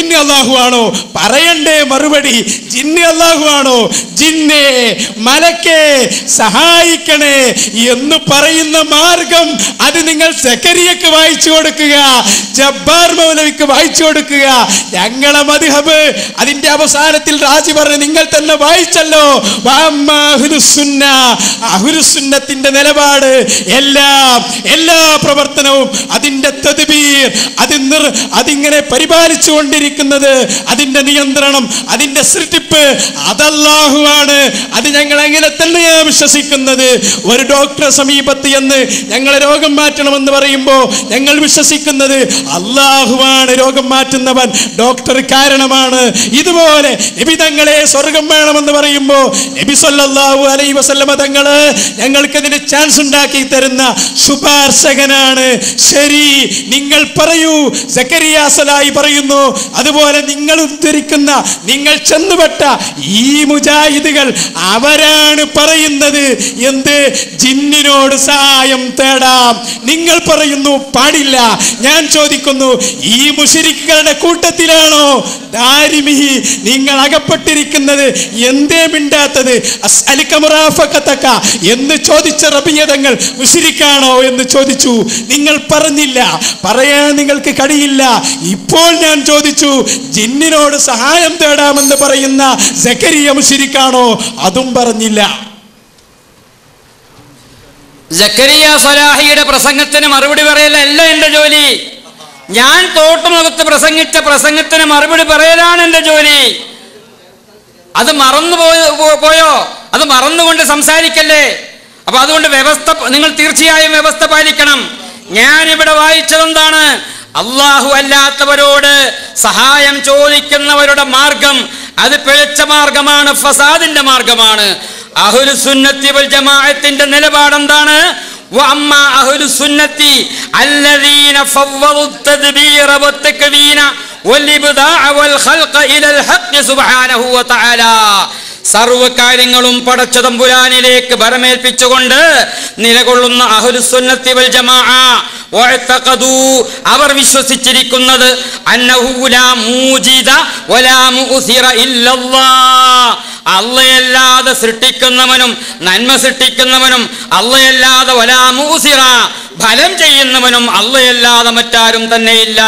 ജിന്ന് അള്ളാഹു ആണോ പറയണ്ടേ മറുപടി ജിന്ന് അള്ളാഹു ആണോ ജിന്നെ മലക്കെ സഹായിക്കണേ എന്ന് പറയുന്ന മാർഗം അത് നിങ്ങൾ സെക്കരിയക്ക് വായിച്ചു കൊടുക്കുക ജബ്ബാർ മൗലവിക്ക് വായിച്ചു കൊടുക്കുക ഞങ്ങളെ മദ്ഹബ് അതിന്റെ അവസാനത്തിൽ രാജി പറഞ്ഞ് നിങ്ങൾ തന്നെ വായിച്ചല്ലോ വഅമ്മാ അഹ്ലുസുന്ന. അഹ്ലുസുന്നത്തിന്റെ നിലപാട് എല്ലാം എല്ലാ പ്രവർത്തനവും അതിന്റെ തദ്ബീർ അത് നിർ അതിങ്ങനെ പരിപാലിച്ചു കൊണ്ടിരിക്കുന്നത് അതിന്റെ നിയന്ത്രണം അതിന്റെ സൃഷ്ടിപ്പ് അതല്ലാഹുവാണ് അത് ഞങ്ങൾ അങ്ങനെ തന്നെയാണ് വിശ്വസിക്കുന്നത് ഒരു ഡോക്ടറെ സമീപത്ത് എന്ന് ഞങ്ങളെ രോഗം മാറ്റണമെന്ന് പറയുമ്പോൾ ഞങ്ങൾ വിശ്വസിക്കുന്നത് അള്ളാഹുവാണ് രോഗം മാറ്റുന്നവൻ ഡോക്ടർ കാരണമാണ് ഇതുപോലെ നബി തങ്ങളെ സ്വർഗം വേണമെന്ന് പറയുമ്പോൾ നബി സല്ലല്ലാഹു അലൈഹി വസല്ലമ തങ്ങള് ഞങ്ങൾക്ക് അതിന് ചാൻസ് ഉണ്ടാക്കി തരുന്ന ശുപാർശകനാണ് ശരി നിങ്ങൾ പറയൂ സക്കരിയ സലായി പറയുന്നു അതുപോലെ നിങ്ങൾ ഉദ്ധരിക്കുന്ന നിങ്ങൾ ചെന്നുപെട്ട ഈ മുജാഹിദുകൾ അവരാണ് പറയുന്നത് എന്ത് ജിന്നിനോട് സഹായം തേടാം നിങ്ങൾ പറയുന്നു പാടില്ല ഞാൻ ചോദിക്കുന്നു ഈ മുഷിരിക്കുകളുടെ കൂട്ടത്തിലാണോ ദാരിമിഹി നിങ്ങൾ അകപ്പെട്ടിരിക്കുന്നത് എന്തേ മിണ്ടാത്തത് അസ്അലിക മുറാഫഖതക എന്ന് ചോദിച്ച റബിയതങ്ങൾ മുഷിരിക്കാണോ എന്ന് ചോദിച്ചു നിങ്ങൾ പറഞ്ഞില്ല പറയാൻ നിങ്ങൾക്ക് കഴിയില്ല ഇപ്പോൾ ഞാൻ ചോദിച്ചു ജിന്നിനോട് സഹായം തേടാമെന്ന് പറയുന്ന സക്കരിയ മുഷിരിക്കാണോ അതും പറഞ്ഞില്ല ജക്കരിയ സലാഹിയുടെ പ്രസംഗത്തിന് മറുപടി പറയലല്ല എൻ്റെ ജോലി ഞാൻ തോട്ടുമുഖത്ത് പ്രസംഗിച്ച പ്രസംഗത്തിന് മറുപടി പറയലാണ് എൻ്റെ ജോലി അത് മറന്നു പോയ പോ- പോയോ അത് മറന്നുകൊണ്ട് സംസാരിക്കല്ലേ അപ്പൊ അതുകൊണ്ട് വ്യവസ്ഥ നിങ്ങൾ തീർച്ചയായും വ്യവസ്ഥ പാലിക്കണം ഞാൻ ഇവിടെ വായിച്ചതെന്താണ് അള്ളാഹു അല്ലാത്തവരോട് സഹായം ചോദിക്കുന്നവരുടെ മാർഗം അത് പിഴച്ച മാർഗമാണ് ഫസാദിന്റെ മാർഗമാണ് അഹുൽ സുന്നത്തി വൽ ജമാഅത്തിന്റെ നിലപാട് എന്താണ് وأما أهل السنة الذين فوضوا التدبير والتكوين والإبداع والخلق إلى الحق سبحانه وتعالى സർവ കാര്യങ്ങളും പടച്ച തമ്പുരാനിലേക്ക് ഭരമേൽപ്പിച്ചുകൊണ്ട് നിലകൊള്ളുന്ന അഹുലുസുന്നത്തി വൽ ജമാഅ വഅതഖദു അവർ വിശ്വസിച്ചിരിക്കുന്നത് അന്നഹു ലാ മൂജിദ വലാ മുഉസിറ ഇല്ലല്ലാഹ് അള്ളയല്ലാതെ സൃഷ്ടിക്കുന്നവനും നന്മ സൃഷ്ടിക്കുന്നവനും അള്ളയല്ലാതെ വലാ മൂസിറ ഫലം ചെയ്യുന്നവനും അള്ളയല്ലാതെ മറ്റാരും തന്നെയില്ല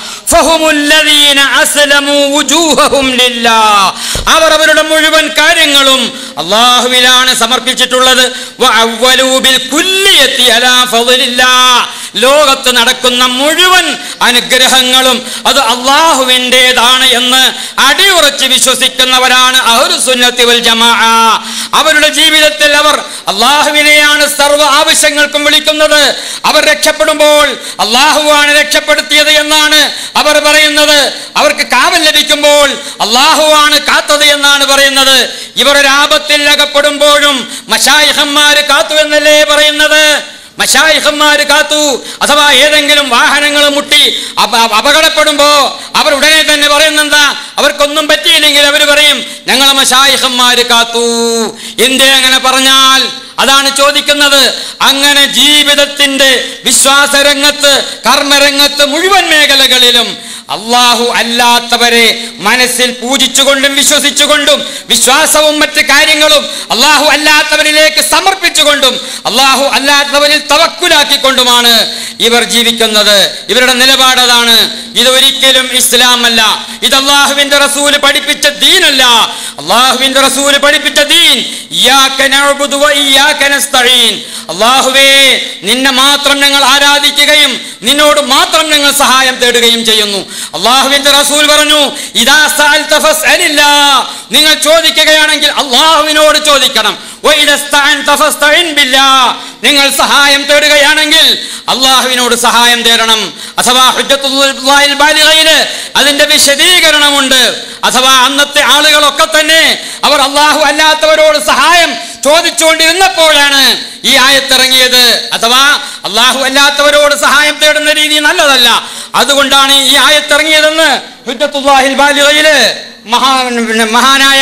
ഫഹുമുല്ലദീന അസ്ലമു വുജൂഹഹും ലില്ലാഹ്. അവർ അവരുടെ മുഴുവൻ കാര്യങ്ങളും അള്ളാഹുവിലാണ് സമർപ്പിച്ചിട്ടുള്ളത് വഅവ്വലൂ ബിൽ കുല്ലിയത്തി അലാ ഫളില്ലാഹ്. ലോകത്ത് നടക്കുന്ന മുഴുവൻ അനുഗ്രഹങ്ങളും അത് അള്ളാഹുവിൻ്റെതാണ് എന്ന് അടിയുറച്ച് വിശ്വസിക്കുന്നവരാണ് അഹുസുന്നത്തി വൽ ജമാ അവരുടെ ജീവിതത്തിൽ അവർ അള്ളാഹുവിനെയാണ് സർവ്വ ആവശ്യങ്ങൾക്കും വിളിക്കുന്നത് അവർ രക്ഷപ്പെടുമ്പോൾ അള്ളാഹുവാണ് രക്ഷപ്പെടുത്തിയത് എന്നാണ് അവർ പറയുന്നത് അവർക്ക് കാവൽ ലഭിക്കുമ്പോൾ അള്ളാഹുവാണ് കാത്തത് എന്നാണ് പറയുന്നത് ഇവർ ഒരു ആപത്തിൽ അകപ്പെടുമ്പോഴും മഷായിഹന്മാര് കാത്തു എന്നല്ലേ പറയുന്നത് മഷായിഹന്മാര് കാത്തു അഥവാ ഏതെങ്കിലും വാഹനങ്ങൾ മുട്ടി അപ- അപകടപ്പെടുമ്പോ അവർ ഉടനെ തന്നെ പറയുന്നെന്താ അവർക്കൊന്നും പറ്റിയില്ലെങ്കിൽ അവർ പറയും ഞങ്ങളെ മഷായിഹന്മാര് കാത്തു എന്തേ അങ്ങനെ പറഞ്ഞാൽ അതാണ് ചോദിക്കുന്നത് അങ്ങനെ ജീവിതത്തിന്റെ വിശ്വാസരംഗത്ത് കർമ്മരംഗത്ത് മുഴുവൻ മേഖലകളിലും അള്ളാഹു അല്ലാത്തവരെ മനസ്സിൽ പൂജിച്ചുകൊണ്ടും വിശ്വസിച്ചുകൊണ്ടും വിശ്വാസവും മറ്റ് കാര്യങ്ങളും അള്ളാഹു അല്ലാത്തവരിലേക്ക് സമർപ്പിച്ചുകൊണ്ടും അള്ളാഹു അല്ലാത്തവരിൽ തവക്കുലാക്കിക്കൊണ്ടുമാണ് ഇവർ ജീവിക്കുന്നത് ഇവരുടെ നിലപാട് അതാണ് ഇത് ഒരിക്കലും ഇസ്ലാം അല്ല ഇത് അള്ളാഹുവിന്റെ റസൂല് പഠിപ്പിച്ച ദീനല്ല അള്ളാഹുവിന്റെ റസൂല് പഠിപ്പിച്ച ദീൻ ഇയ്യാക നഅ്ബുദു വ ഇയ്യാക നസ്തഈൻ അള്ളാഹുവേ നിന്നെ മാത്രം ഞങ്ങൾ ആരാധിക്കുകയും നിന്നോട് മാത്രം ഞങ്ങൾ സഹായം തേടുകയും ചെയ്യുന്നു അള്ളാഹുവിന്റെ റസൂൽ പറഞ്ഞു ഇദാ സഅൽത ഫസ്അലില്ലാ നിങ്ങൾ ചോദിക്കുകയാണെങ്കിൽ അള്ളാഹുവിനോട് ചോദിക്കണം വഇദാ ഇസ്തഅൻത ഫസ്തഇൻ ബില്ലാ നിങ്ങൾ സഹായം തേടുകയാണെങ്കിൽ അള്ളാഹുവിനോട് സഹായം തേടണം അഥവാ ഹുജ്ജത്തുല്ലാഹിൽ ബാലിഗയില് അതിന്റെ വിശദീകരണമുണ്ട് അഥവാ അന്നത്തെ ആളുകളൊക്കെ തന്നെ അവർ അള്ളാഹു അല്ലാത്തവരോട് സഹായം ചോദിച്ചുകൊണ്ടിരുന്നപ്പോഴാണ് ഈ ആയത്തിറങ്ങിയത് അഥവാ അള്ളാഹു അല്ലാത്തവരോട് സഹായം തേടുന്ന രീതി നല്ലതല്ല അതുകൊണ്ടാണ് ഈ ആയത്തിറങ്ങിയതെന്ന് ഹുജ്ജത്തുല്ലാഹിൽ ബാലിഗയില് മഹാ പിന്നെ മഹാനായ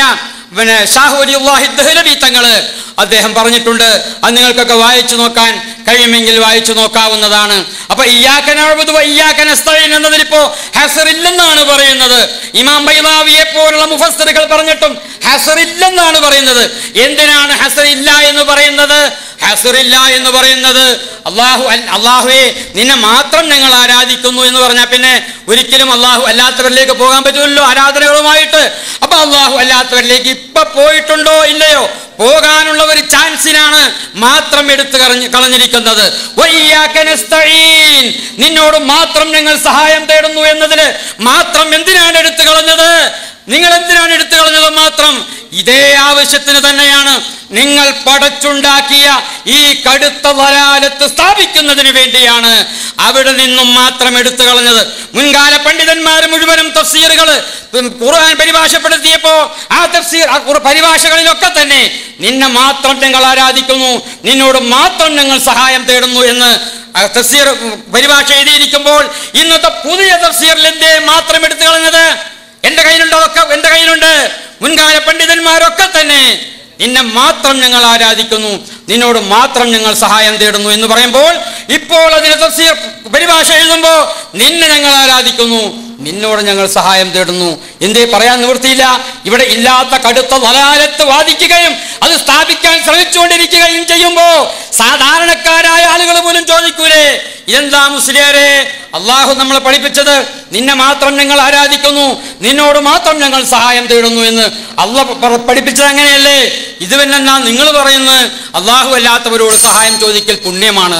പിന്നെ ഷാഹു അലിഹി ദഹ്ലബി തങ്ങള് അദ്ദേഹം പറഞ്ഞിട്ടുണ്ട് അത് നിങ്ങൾക്കൊക്കെ വായിച്ചു നോക്കാൻ കഴിയുമെങ്കിൽ വായിച്ചു നോക്കാവുന്നതാണ് അപ്പൊ ഇയ്യാക്കനഅബ്ദു വ ഇയ്യാക്കനസ്തഈൻ എന്നതിലിപ്പോ ഹസർ ഇല്ലെന്നാണ് പറയുന്നത് ഇമാം ബൈദാവിയെ പോലുള്ള മുഫസ്സിറുകൾ പറഞ്ഞിട്ടും ഹസർ ഇല്ലെന്നാണ് പറയുന്നത് എന്തിനാണ് ഹസർ ഇല്ല എന്ന് പറയുന്നത് ഹസർ ഇല്ല എന്ന് പറയുന്നത് അള്ളാഹു അൽ- അള്ളാഹുവെ നിന്നെ മാത്രം ഞങ്ങൾ ആരാധിക്കുന്നു എന്ന് പറഞ്ഞാൽ പിന്നെ ഒരിക്കലും അള്ളാഹു അല്ലാത്തവരിലേക്ക് പോകാൻ പറ്റുമല്ലോ ആരാധനകളുമായിട്ട് അപ്പൊ അള്ളാഹു അല്ലാത്തവരിലേക്ക് ഇപ്പൊ പോയിട്ടുണ്ടോ ഇല്ലയോ പോകാനുള്ള ഒരു ചാൻസിനാണ് മാത്രം എടുത്തു കളഞ്ഞ് കളഞ്ഞിരിക്കുന്നത് വയ്യാക നസ്തഈൻ. നിന്നോട് മാത്രം ഞങ്ങൾ സഹായം തേടുന്നു എന്നതിന് മാത്രം എന്തിനാണ് എടുത്തു കളഞ്ഞത് നിങ്ങൾ എന്തിനാണ് എടുത്തു കളഞ്ഞത് മാത്രം ഇതേ ആവശ്യത്തിന് തന്നെയാണ് നിങ്ങൾ പടച്ചുണ്ടാക്കിയ ഈ കടുത്ത വലാലത്ത് സ്ഥാപിക്കുന്നതിന് വേണ്ടിയാണ് അവിടെ നിന്നും മാത്രം എടുത്തു കളഞ്ഞത് മുൻകാല പണ്ഡിതന്മാർ മുഴുവനും തഫ്സീറുകൾ ഖുർആൻ പരിഭാഷപ്പെടുത്തിയപ്പോ ആ തഫ്സീർ ആ ഖുർ- പരിഭാഷകളിലൊക്കെ തന്നെ നിന്നെ മാത്രം ഞങ്ങൾ ആരാധിക്കുന്നു നിന്നോട് മാത്രം ഞങ്ങൾ സഹായം തേടുന്നു എന്ന് ആ തഫ്സീർ പരിഭാഷ എഴുതിയിരിക്കുമ്പോൾ ഇന്നത്തെ പുതിയ തഫ്സീറിൽ എന്തേ മാത്രം എടുത്തു കളഞ്ഞത് എന്റെ കയ്യിലുണ്ട് അതൊക്കെ എന്റെ കയ്യിലുണ്ട് മുൻകാല പണ്ഡിതന്മാരൊക്കെ തന്നെ നിന്നെ മാത്രം ഞങ്ങൾ ആരാധിക്കുന്നു നിന്നോട് മാത്രം ഞങ്ങൾ സഹായം തേടുന്നു എന്ന് പറയുമ്പോൾ ഇപ്പോൾ അതിന് തഫ്സീർ പരിഭാഷ എഴുതുമ്പോൾ നിന്നെ ഞങ്ങൾ ആരാധിക്കുന്നു നിന്നോട് ഞങ്ങൾ സഹായം തേടുന്നു എന്തേ പറയാൻ നിവൃത്തിയില്ല ഇവിടെ ഇല്ലാത്ത കടുത്ത വലാലത്ത് വാദിക്കുകയും അത് സ്ഥാപിക്കാൻ ശ്രമിച്ചുകൊണ്ടിരിക്കുകയും ചെയ്യുമ്പോ സാധാരണക്കാരായ ആളുകൾ പോലും ചോദിക്കൂലേ ഇതെന്താ മുസ്ലിയാരെ അള്ളാഹു നമ്മളെ പഠിപ്പിച്ചത് നിന്നെ മാത്രം ഞങ്ങൾ ആരാധിക്കുന്നു നിന്നോട് മാത്രം ഞങ്ങൾ സഹായം തേടുന്നു എന്ന് അള്ളാഹ് പ- പഠിപ്പിച്ചത് അങ്ങനെയല്ലേ ഇത് പിന്നെന്നാ നിങ്ങൾ പറയുന്നത് അള്ളാഹു അല്ലാത്തവരോട് സഹായം ചോദിക്കൽ പുണ്യമാണ്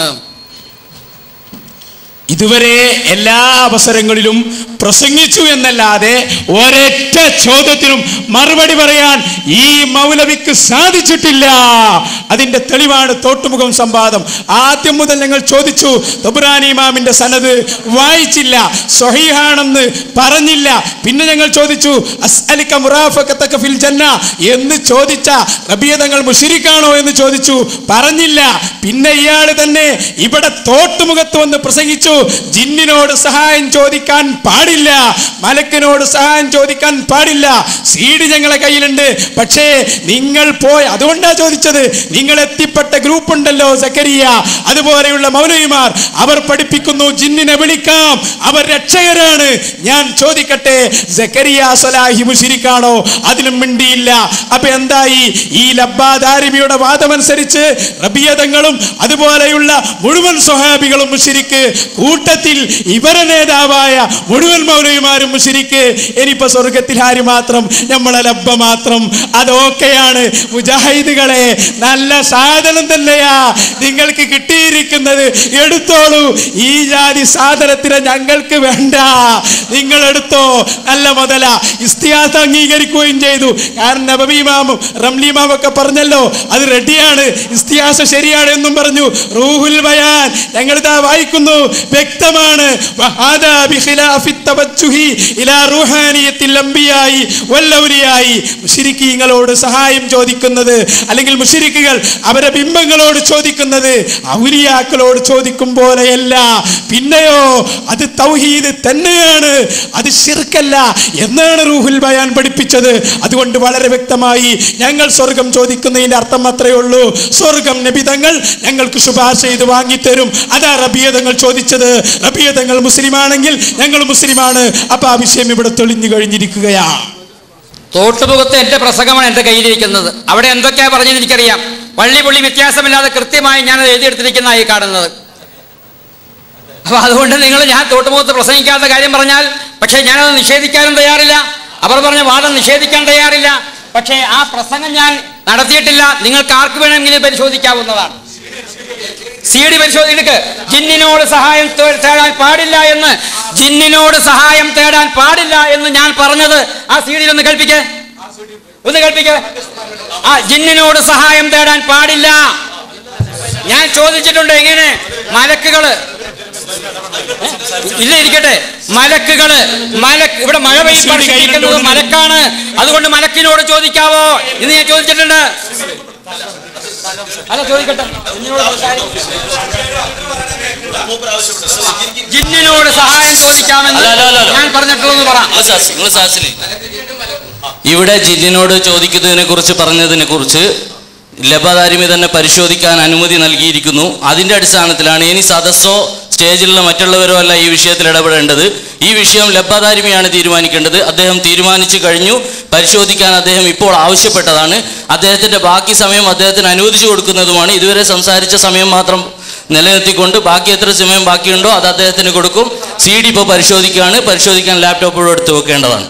ഇതുവരെ എല്ലാ അവസരങ്ങളിലും പ്രസംഗിച്ചു എന്നല്ലാതെ ഒരൊറ്റ ചോദ്യത്തിനും മറുപടി പറയാൻ ഈ മൗലവിക്ക് സാധിച്ചിട്ടില്ല അതിന്റെ തെളിവാണ് തോട്ടുമുഖം സംവാദം ആദ്യം മുതൽ ഞങ്ങൾ ചോദിച്ചു തബുറാനി ഇമാമിന്റെ സനത് വായിച്ചില്ല സ്വഹീഹാണെന്ന് പറഞ്ഞില്ല പിന്നെ ഞങ്ങൾ ചോദിച്ചു അസ്അലിക മുറാഫഖതക ഫിൽ ജന്ന എന്ന് ചോദിച്ച റബിയതങ്ങൾ മുഷിരിക്കാണോ എന്ന് ചോദിച്ചു പറഞ്ഞില്ല പിന്നെ ഇയാൾ തന്നെ ഇവിടെ തോട്ടുമുഖത്ത് വന്ന് പ്രസംഗിച്ചു ജിന്നിനോട് സഹായം ചോദിക്കാൻ പാടില്ല മലക്കിനോട് സഹായം ചോദിക്കാൻ പാടില്ല സീഡ് ഞങ്ങളെ കയ്യിലുണ്ട് പക്ഷേ നിങ്ങൾ പോയി അതുകൊണ്ടാ ചോദിച്ചത് നിങ്ങൾ എത്തിപ്പെട്ട ഗ്രൂപ്പ് ഉണ്ടല്ലോ സക്കരിയ അതുപോലെയുള്ള മൗലവിമാർ അവർ പഠിപ്പിക്കുന്നു ജിന്നിനെ വിളിക്കാം അവർ രക്ഷകരാണ് ഞാൻ ചോദിക്കട്ടെ സക്കരിയ സലാഹി മുഷിരിക്കാണോ അതിലും മിണ്ടിയില്ല അപ്പൊ എന്തായി ഈ ലബ്ബാദാരിമിയുടെ വാദമനുസരിച്ച് റബിയതങ്ങളും അതുപോലെയുള്ള മുഴുവൻ സ്വഹാബികളും മുഷിരിക്ക് കൂട്ടത്തിൽ ഇവരെ നേതാവായ മുഴുവൻ മൗലവിമാരും മുഷിരിക്ക് ഇനിയിപ്പോ സ്വർഗത്തിൽ ആര് മാത്രം നമ്മളെ ലബ്ബ മാത്രം അതൊക്കെയാണ് മുജാഹിദുകളെ നല്ല സാധനം തന്നെയാ നിങ്ങൾക്ക് കിട്ടിയിരിക്കുന്നത് എടുത്തോളൂ ഈ ജാതി സാധനത്തിന് ഞങ്ങൾക്ക് വേണ്ട നിങ്ങൾ എടുത്തോ നല്ല മുതല ഇസ്തിയാസ അംഗീകരിക്കുകയും ചെയ്തു കാരണം നബബിമാമും റംലിമാമും ഒക്കെ പറഞ്ഞല്ലോ അത് റെഡിയാണ് ഇസ്തിയാസ ശരിയാണ് എന്നും പറഞ്ഞു റൂഹുൽ ബയാൻ ഞങ്ങളിതാ വായിക്കുന്നു വ്യക്തമാണ് വഹാദാ ബിഖിലാഫി തവജ്ജുഹി ഇലാ റൂഹാനിയത്തിൽ അംബിയായി വല്ലൗലിയായി മുശ്രിക്കീങ്ങളോട് സഹായം ചോദിക്കുന്നത് അല്ലെങ്കിൽ മുശ്രിക്കുകൾ അവരെ ബിംബങ്ങളോട് ചോദിക്കുന്നത് ഔലിയാക്കളോട് ചോദിക്കും പോലെയല്ല പിന്നെയോ അത് തൗഹീദ് തന്നെയാണ് അത് ശിർക്കല്ല എന്നാണ് റൂഹുൽ ബയാൻ പഠിപ്പിച്ചത് അതുകൊണ്ട് വളരെ വ്യക്തമായി ഞങ്ങൾ സ്വർഗം ചോദിക്കുന്നതിന്റെ അർത്ഥം അത്രയേ ഉള്ളൂ സ്വർഗം നബിതങ്ങൾ ഞങ്ങൾക്ക് ശുപാർശ ചെയ്ത് വാങ്ങിത്തരും അതാ റബിയതങ്ങൾ ചോദിച്ചത് റബിയതങ്ങൾ മുസ്ലിമാണെങ്കിൽ ഞങ്ങൾ മുസ്ലിമാണ് അപ്പൊ ആ വിഷയം ഇവിടെ തെളിഞ്ഞു കഴിഞ്ഞിരിക്കുകയാ തോട്ടുമുഖത്ത് എന്റെ പ്രസംഗമാണ് എന്റെ കയ്യിലിരിക്കുന്നത് അവിടെ എന്തൊക്കെയാ പറഞ്ഞതെന്ന് എനിക്കറിയാം പള്ളി പുള്ളി വ്യത്യാസമില്ലാതെ കൃത്യമായി ഞാൻ എഴുതിയെടുത്തിരിക്കുന്നതായി കാണുന്നത് അപ്പൊ അതുകൊണ്ട് നിങ്ങൾ ഞാൻ തോട്ടുമുഖത്ത് പ്രസംഗിക്കാത്ത കാര്യം പറഞ്ഞാൽ പക്ഷേ ഞാനത് നിഷേധിക്കാനും തയ്യാറില്ല അവർ പറഞ്ഞ വാദം നിഷേധിക്കാൻ തയ്യാറില്ല പക്ഷേ ആ പ്രസംഗം ഞാൻ നടത്തിയിട്ടില്ല നിങ്ങൾക്ക് ആർക്ക് വേണമെങ്കിലും പരിശോധിക്കാവുന്നതാണ് സി ഡി പരിശോധിക്ക് ജിന്നിനോട് സഹായം തേ- തേടാൻ പാടില്ല എന്ന് ജിന്നിനോട് സഹായം തേടാൻ പാടില്ല എന്ന് ഞാൻ പറഞ്ഞത് ആ സി ഡിയിൽ ഒന്ന് കേൾപ്പിക്കേ ഒന്ന് കേൾപ്പിക്കേ ആ ജിന്നിനോട് സഹായം തേടാൻ പാടില്ല ഞാൻ ചോദിച്ചിട്ടുണ്ട് എങ്ങനെ മലക്കുകള് ഏ? ഇല്ല ഇരിക്കട്ടെ മലക്കുകള് മലക്ക് ഇവിടെ മഴ പെയ്യും സി ഡി വർഷിക്കുന്നത് കയ്യിലുണ്ട്. മലക്കാണ് അതുകൊണ്ട് മലക്കിനോട് ചോദിക്കാവോ എന്ന് ഞാൻ ചോദിച്ചിട്ടുണ്ട് അല്ല ചോദിക്കട്ടെ ജിന്നിനോട് സംസാരി- ജിന്നിനോട് സഹായം ചോദിക്കാമെന്ന് അല്ല, അല്ല, അല്ല, അല്ല. ഞാൻ പറഞ്ഞിട്ടുള്ളൂ പറ നിങ്ങൾ സാക്ഷി നിങ്ങൾ സാക്ഷില് ഇവിടെ ജിന്നിനോട് ചോദിക്കുന്നതിനെ കുറിച്ച് പറഞ്ഞതിനെ കുറിച്ച് ലബാദാരിമി തന്നെ പരിശോധിക്കാൻ അനുമതി നൽകിയിരിക്കുന്നു അതിന്റെ അടിസ്ഥാനത്തിലാണ് ഇനി സദസ്സോ സ്റ്റേജിലുള്ള മറ്റുള്ളവരോ അല്ല ഈ വിഷയത്തിൽ ഇടപെടേണ്ടത് ഈ വിഷയം ലബാദാരിമിയാണ് തീരുമാനിക്കേണ്ടത് അദ്ദേഹം തീരുമാനിച്ചു കഴിഞ്ഞു പരിശോധിക്കാൻ അദ്ദേഹം ഇപ്പോൾ ആവശ്യപ്പെട്ടതാണ് അദ്ദേഹത്തിന്റെ ബാക്കി സമയം അദ്ദേഹത്തിന് അനുവദിച്ചു കൊടുക്കുന്നതുമാണ് ഇതുവരെ സംസാരിച്ച സമയം മാത്രം നിലനിർത്തിക്കൊണ്ട് ബാക്കി എത്ര സമയം ബാക്കിയുണ്ടോ അത് അദ്ദേഹത്തിന് കൊടുക്കും സി ഡി ഇപ്പോൾ പരിശോധിക്കുകയാണ് പരിശോധിക്കാൻ ലാപ്ടോപ്പുകൾ എടുത്ത് വെക്കേണ്ടതാണ്